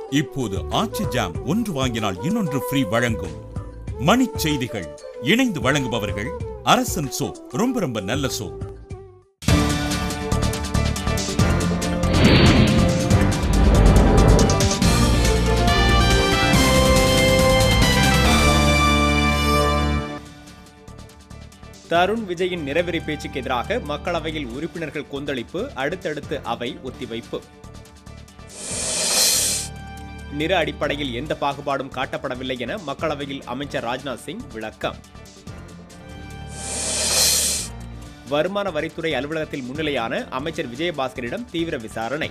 இப்போது ஆச்சி ஜாம் ஒன்று வாங்கினால் இன்னொன்று ஃப்ரீ வழங்கும் மணிச் செய்திகள் இணைந்து வழங்குபவர்கள் அரசன் சோப் ரொம்ப ரொம்ப நல்ல சோப் தருண் விஜயின் நிறவெறி பேச்சுக்கு எதிராக மக்களவையில் உறுப்பினர்கள் கொந்தளிப்பு அடுத்தடுத்து அவை ஒத்திவைப்பு நிற அடிப்படையில் எந்த பாகுபாடும் காட்டப்படவில்லை என மக்களவையில் அமைச்சர் ராஜ்நாத் சிங் விளக்கம் வருமான வரித்துறை அலுவலகத்தில் முன்னிலையான அமைச்சர் விஜயபாஸ்கரிடம் தீவிர விசாரணை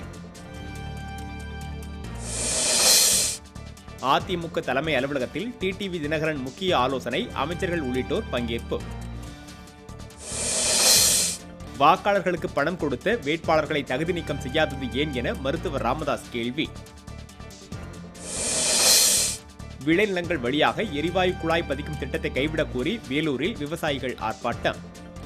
அதிமுக தலைமை அலுவலகத்தில் டிடிவி தினகரன் முக்கிய ஆலோசனை அமைச்சர்கள் உள்ளிட்டோர் பங்கேற்பு வாக்காளர்களுக்கு பணம் கொடுத்த வேட்பாளர்களை தகுதி நீக்கம் செய்யாதது ஏன் என மருத்துவர் ராமதாஸ் கேள்வி விளைநிலங்கள் வழியாக எரிவாயு குழாய் பதிக்கும் திட்டத்தை கைவிடக் கோரி வேலூரில் விவசாயிகள் ஆர்ப்பாட்டம்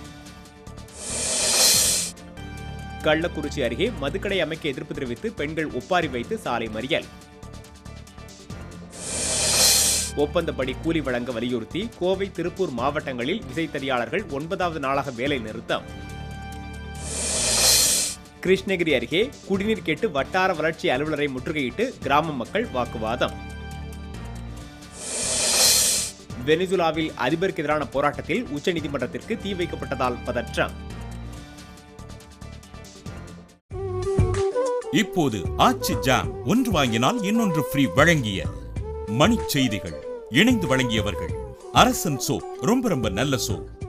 கள்ளக்குறிச்சி அருகே மதுக்கடை அமைக்க எதிர்ப்பு தெரிவித்து பெண்கள் ஒப்பாரி வைத்து சாலை மறியல் ஒப்பந்தப்படி கூலி வழங்க வலியுறுத்தி கோவை திருப்பூர் மாவட்டங்களில் விசைத்தறியாளர்கள் ஒன்பதாவது நாளாக வேலை நிறுத்தம் கிருஷ்ணகிரி அருகே குடிநீர் கேட்டு வட்டார வளர்ச்சி அலுவலரை முற்றுகையிட்டு கிராம மக்கள் வாக்குவாதம் வெனிசுலாவில் அதிபருக்கு எதிரான போராட்டத்தில் உச்சநீதிமன்றத்திற்கு தீ வைக்கப்பட்டதால் பதற்றம் இப்போது ஆச்சி ஜாம் ஒன்று வாங்கினால் இன்னொன்று ஃப்ரீ வழங்கிய மணிச் செய்திகள் இணைந்து வழங்கியவர்கள் அரசன் சோப் ரொம்ப ரொம்ப நல்ல சோப்